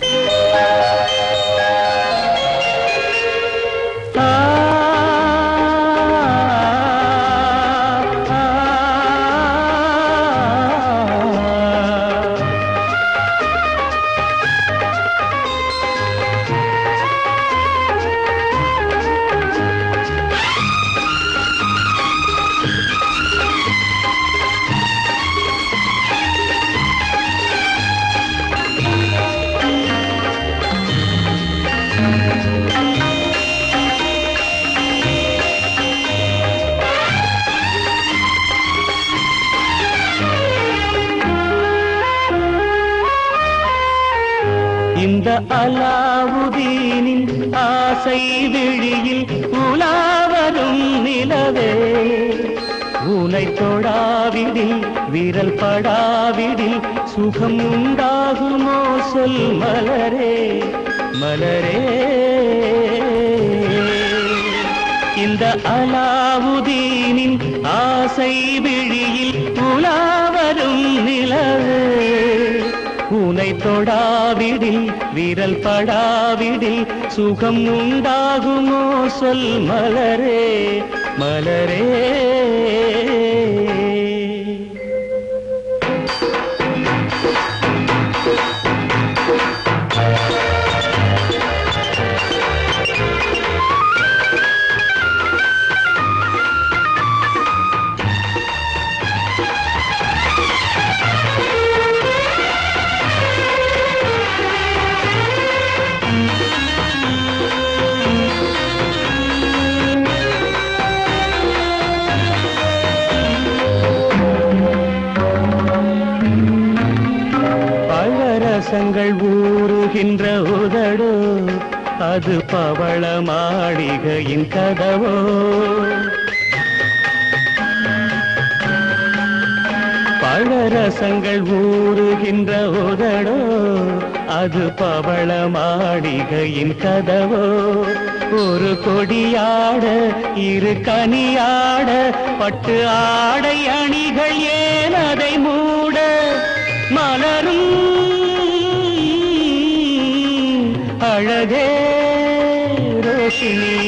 ஆ, ஆ, ஆ. இந்த அலாவுதீனின் ஆசை விழியில் உலாவரும் நிலவே உனை தொடாவிடில் விரல் படாவிடில் சுகம் உண்டாகுமோ சொல் மலரே மலரே இந்த அலாவுதீனின் ஆசை விழியில் உலாவரும் நிலவே உனை தொடாவிடில் விரல் படாவிடில் சுகம் உண்டாகுமோ சொல் மலரே மலரே பழரசங்கள் ஊறுகின்ற உதடோ அது பவள மாளிகையின் கதவோ பழரசங்கள் ஊறுகின்ற உதடோ அது பவள மாளிகையின் கதவோ ஒரு கொடியாட இரு கனியாட பட்டு ஆடை அணிகள் ஏன் அதை மூட மலரும் அழகே ரோஷினி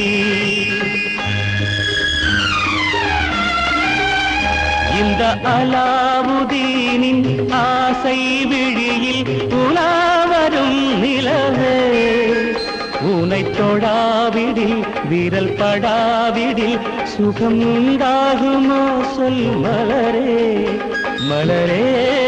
இந்த அலாவுதீனின் ஆசை விழியில் உலாவரும் நிலவே உனை தொடாவிடில் விரல் படாவிடில் சுகம் உண்டாகுமோ சொல் மலரே மலரே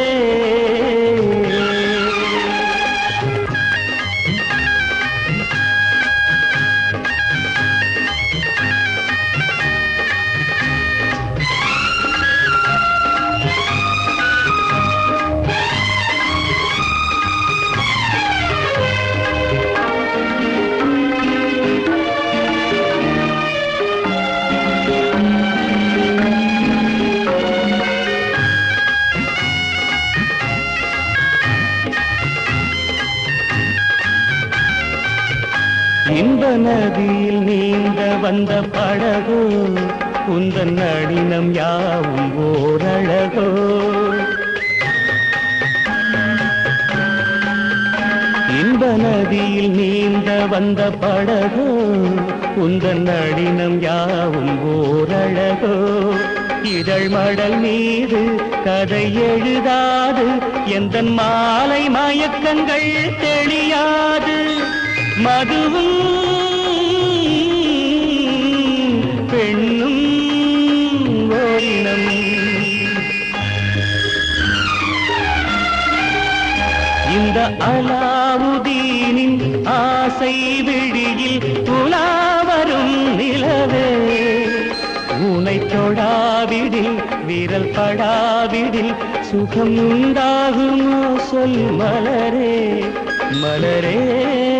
இன்ப நதியில் நீந்த வந்த படகோ உந்தன் நடினம் யாவும் ஓரழகோ இன்ப நதியில் நீந்த வந்த படகோ உந்தன் நடினம் யாவும் ஓரழகோ இதழ் மடல் மீது கதை எழுதாது எந்த மாலை மயக்கங்கள் தெளியாது மதுவும் பெண்ணும் ஓரினம் இந்த அலாவுதீனின் ஆசை விழியில் உலாவரும் நிலவே உனை தொடாவிடில் விரல் படாவிடில் சுகம் உண்டாகுமோ சொல் மலரே மலரே